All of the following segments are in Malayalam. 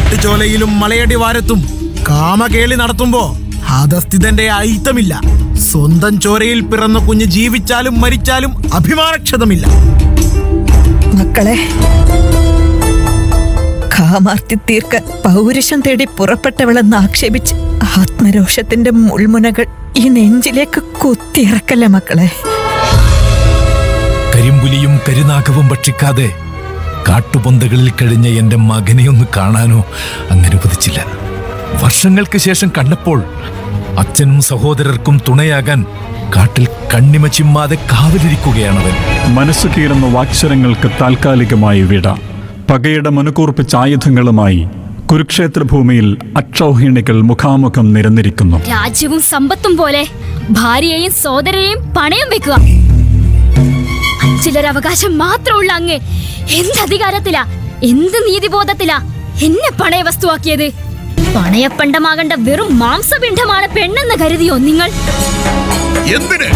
കാട്ടുചോലയിലും മലയടിവാരത്തും കാമകേളി നടത്തുമ്പോ ഹതസ്ഥിതന്റെ അയിത്തമില്ല സ്വന്തം ചോരയിൽ പിറന്ന കുഞ്ഞ് ജീവിച്ചാലും മരിച്ചാലും അഭിമാനക്ഷതമില്ല മക്കളെ കാമാർത്തി തീർക്കാൻ പൗരുഷം തേടി പുറപ്പെട്ടവളെന്ന് ആക്ഷേപിച്ച് ആത്മരോഷത്തിന്റെ മുൾമുനകൾ ഈ നെഞ്ചിലേക്ക് കുത്തിയിറക്കല്ലേ മക്കളെ കരിമ്പുലിയും കരുനാഗവും ഭക്ഷിക്കാതെ കാട്ടുപൊന്തകളിൽ കഴിഞ്ഞ എന്റെ മകനെ ഒന്ന് കാണാനോ അങ്ങനുവദിച്ചില്ല വർഷങ്ങൾക്ക് ശേഷം കണ്ടപ്പോൾ അച്ഛനും സഹോദരർക്കും തുണയാകാൻ കാട്ടിൽ കണ്ണിമ ചിമ്മാതെ കാവലിരിക്കുകയാണവൻ മനസ്സു കീറുന്ന വാക്ശരങ്ങൾക്ക് താൽക്കാലികമായി വിട പകയുടെ മനുകൂർപ്പിച്ച ആയുധങ്ങളുമായി കുരുക്ഷേത്ര ഭൂമിയിൽ അക്ഷൗഹിണികൾ മുഖാമുഖം നിരന്നിരിക്കുന്നു രാജ്യവും സമ്പത്തും പോലെ ഭാര്യയെയും സോദരയെയും പണയം വെക്കുക ചിലർ അവകാശം മാത്രമുള്ള അങ്ങ് എന്ത് അധികാരത്തിലാ എന്ത് നീതിബോധത്തിലാ എന്നെ പണയ വസ്തുവാക്കിയത് പണയപ്പണ്ടമാകേണ്ട വെറും മാംസപിണ്ഡമാണ് പെണ്ണെന്ന് കരുതിയോ നിങ്ങൾ എന്തിന്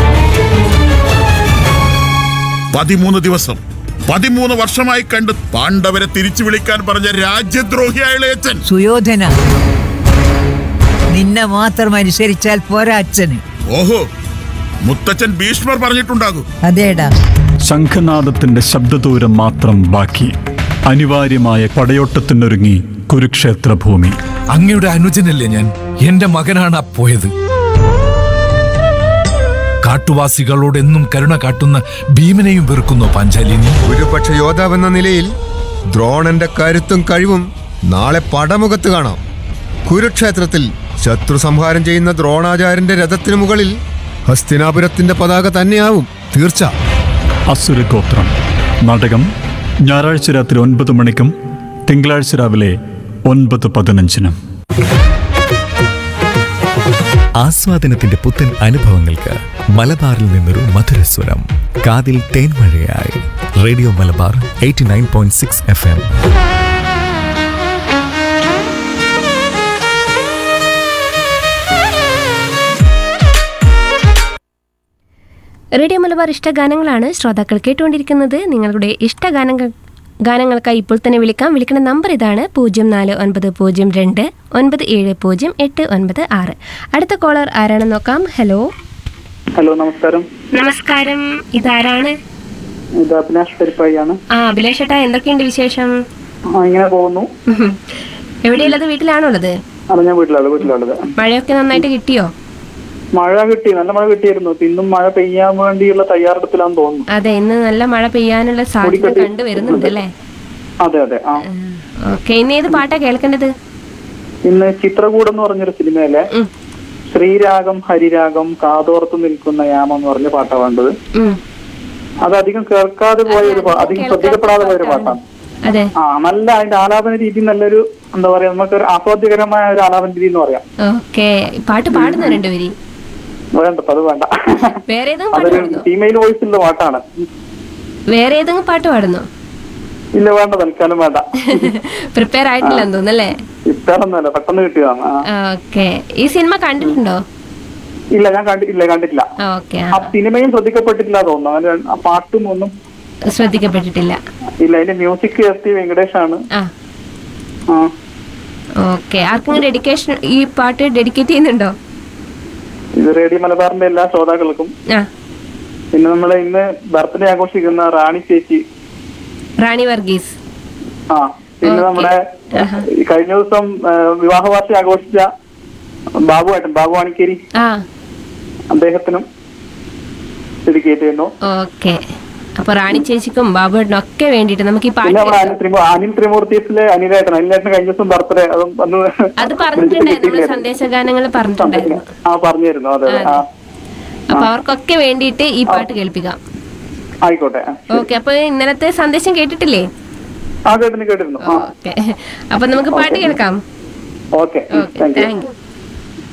പതിമൂന്ന് ദിവസം പതിമൂന്ന് വർഷമായി കണ്ട് പാണ്ഡവരെ തിരിച്ചു വിളിക്കാൻ പറഞ്ഞ രാജ്യദ്രോഹിയായ ഇളയച്ചൻ സുയോധന നിന്നെ മാത്രം അനുസരിച്ചാൽ പോരാ അച്ഛന് ഓഹോ മുത്തച്ഛൻ ഭീഷ്മർ പറഞ്ഞിട്ടുണ്ടാകും അതേടാ ശംഖനാദത്തിന്റെ ശബ്ദദൂരം മാത്രം ബാക്കി അനിവാര്യമായ പടയോട്ടത്തിനൊരുങ്ങി കുരുക്ഷേത്ര ഭൂമി അങ്ങയുടെ അനുജനല്ലേ ഞാൻ എന്റെ മകനാണ് ആ പോയത് കാട്ടുവാസികളോട് എന്നും കരുണ കാട്ടുന്ന ഭീമനെയും വെറുക്കുന്നു പാഞ്ചാലിനി ഒരുപക്ഷ യോദ്ധാവെന്ന നിലയിൽ ദ്രോണന്റെ കരുത്തും കഴിവും നാളെ പടമുഖത്ത് കാണാം കുരുക്ഷേത്രത്തിൽ ശത്രു സംഹാരം ചെയ്യുന്ന ദ്രോണാചാര്യന്റെ രഥത്തിനു മുകളിൽ ഹസ്തിനാപുരത്തിന്റെ പതാക തന്നെയാവും തീർച്ച അസുരഗോത്രം നാടകം ഞായറാഴ്ച രാത്രി ഒൻപത് മണിക്കും തിങ്കളാഴ്ച രാവിലെ ഒൻപത് പതിനഞ്ചിനും ആസ്വാദനത്തിന്റെ പുത്തൻ അനുഭവങ്ങൾക്ക് മലബാറിൽ നിന്നൊരു മധുരസ്വരം കാതിൽ തേൻമഴയായി radio Malabar eighty nine point six F M radio Malabar ഇഷ്ടഗാനങ്ങളാണ് ശ്രോതാക്കൾ കേട്ടുകൊണ്ടിരിക്കുന്നത് നിങ്ങളുടെ ഇഷ്ടഗാനങ്ങൾ ഗാനങ്ങൾക്കായി ഇപ്പോൾ തന്നെ വിളിക്കാം വിളിക്കുന്ന നമ്പർ ഇതാണ് പൂജ്യം നാല് ഒൻപത് പൂജ്യം രണ്ട് ഒൻപത് ഏഴ് പൂജ്യം എട്ട് ഒൻപത് ആറ് അടുത്ത കോളർ ആരാണെന്ന് നോക്കാം ഹലോ ഹലോ നമസ്കാരം നമസ്കാരം ഇതാരാണ് ഇത് അഭിലാഷ് പരിപ്പായിയാണ് ആ അഭിലാഷ് ഏട്ടാ എന്തൊക്കെയുണ്ട് വിശേഷം ആ ഇങ്ങനെ പോകുന്നു ഉഹും. എവിടെയുള്ളത് വീട്ടിലാണോ ഉള്ളത് അത് ഞാൻ വീട്ടിലുള്ളത് വീട്ടിലുള്ളത് മഴയൊക്കെ നന്നായിട്ട് കിട്ടിയോ മഴ കിട്ടി നല്ല മഴ കിട്ടിയിരുന്നു ഇപ്പൊ ഇന്നും മഴ പെയ്യാൻ വേണ്ടിയുള്ള തയ്യാറെടുപ്പിലാന്ന് തോന്നുന്നു അതെ ഇന്ന് നല്ല മഴ പെയ്യാനുള്ള സാധ്യത കണ്ടുവരുന്നുണ്ട് അല്ലേ അതെ അതെ ആ ഓക്കെ ഇന്ന് ഏത് പാട്ടാ കേൾക്കേണ്ടത് ഇന്ന് ചിത്രകൂടം എന്ന് പറഞ്ഞൊരു സിനിമയിലെ ഉം. ശ്രീരാഗം ഹരിരാഗം കാതോർത്ത് നിൽക്കുന്ന യാമം എന്ന് പറഞ്ഞ പാട്ടാ വേണ്ടത് ഉം. അത് അധികം കേൾക്കാതെ പോയ ഒരു പാ- അധികം ശ്രദ്ധിക്കപ്പെടാതെ പോയ ഒരു പാട്ടാണ് അതെ ആ നല്ല അതിന്റെ ആലാപന രീതി നല്ലൊരു എന്താ പറയാ നമുക്കൊരു ആസ്വാദ്യകരമായ ഒരു ആലാപന രീതി എന്ന് പറയാം ഓക്കെ പാട്ട് പാടുന്ന രണ്ടുപേരി വേണ്ട ഇപ്പൊ അത് വേണ്ട വേറെ ഏതെങ്കിലും പാട്ട് അതൊരു പാടുന്നോ ഫീമെയിൽ വോയിസ് ഉള്ള പാട്ടാണ് വേറെ ഏതെങ്കിലും പാട്ട് പാടുന്നോ ഇല്ല വേണ്ട തൽക്കാലം വേണ്ട പ്രിപ്പയർ ആയിട്ടില്ലെന്ന് തോന്നല്ലേ ഇഷ്ടമൊന്നുമല്ല പെട്ടെന്ന് കിട്ടിയതാണ് ആ. ഓക്കെ ഈ സിനിമ കണ്ടിട്ടുണ്ടോ ഇല്ല ഞാൻ കണ്ടിട്ടില്ല കണ്ടിട്ടില്ല ഓക്കെ ആ സിനിമയും ശ്രദ്ധിക്കപ്പെട്ടിട്ടില്ല തോന്നുന്നു അങ്ങനെ ആ പാട്ടും ഒന്നും ശ്രദ്ധിക്കപ്പെട്ടിട്ടില്ല ഇല്ല അതിന്റെ മ്യൂസിക് എസ് ടി വെങ്കടേഷ് ആണ് ആ ആ ഓക്കെ ആർക്കെങ്കിലും ഡെഡിക്കേഷൻ ഈ പാട്ട് ഡെഡിക്കേറ്റ് ചെയ്യുന്നുണ്ടോ ഇത് റേഡിയോ മലബാറിന്റെ എല്ലാ ശ്രോതാക്കൾക്കും ആ പിന്നെ നമ്മൾ ഇന്ന് ബർത്ത്ഡേ ആഘോഷിക്കുന്ന റാണി ചേച്ചി റാണി വർഗീസ് ആ പിന്നെ Okay. നമ്മുടെ ആഹാ. ഈ കഴിഞ്ഞ ദിവസം ആ, വിവാഹ വാർഷികം ആഘോഷിച്ച ബാബുവായിട്ടും ബാബു വാണിക്കേരി ആ അദ്ദേഹത്തിനും ഡെഡിക്കേറ്റ് ചെയ്യുന്നു ഓക്കെ അപ്പൊ റാണി ചേച്ചിക്കും ബാബുവേട്ടനും ഒക്കെ വേണ്ടിയിട്ട് നമുക്ക് ഈ പാട്ട് പിന്നെ നമ്മുടെ കേൾക്കാം. അനിൽ ത്രിമൂ അനിൽ ത്രിമൂർത്തീസിലെ അനിലേട്ടൻ അനിലേട്ടൻ കഴിഞ്ഞ ദിവസം ബർത്ത്ഡേ അതും അന്ന് അത് പറഞ്ഞിട്ടുണ്ടായിരുന്നു നമ്മുടെ കിട്ടിയില്ലായിരുന്നു. സന്ദേശഗാനങ്ങൾ പറഞ്ഞിട്ടുണ്ടായിരുന്നു ആ പറഞ്ഞിരുന്നു അതെ അതെ ആ അപ്പൊ അവർക്കൊക്കെ വേണ്ടിയിട്ട് ഈ പാട്ട് കേൾപ്പിക്കാം ആയിക്കോട്ടെ ആ. ഓക്കെ അപ്പൊ ഇന്നലത്തെ സന്ദേശം കേട്ടിട്ടില്ലേ ആ കേട്ടിന് കേട്ടിരുന്നു ആ ഓക്കെ അപ്പൊ നമുക്ക് പാട്ട് കേൾക്കാം okay okay thank you thank U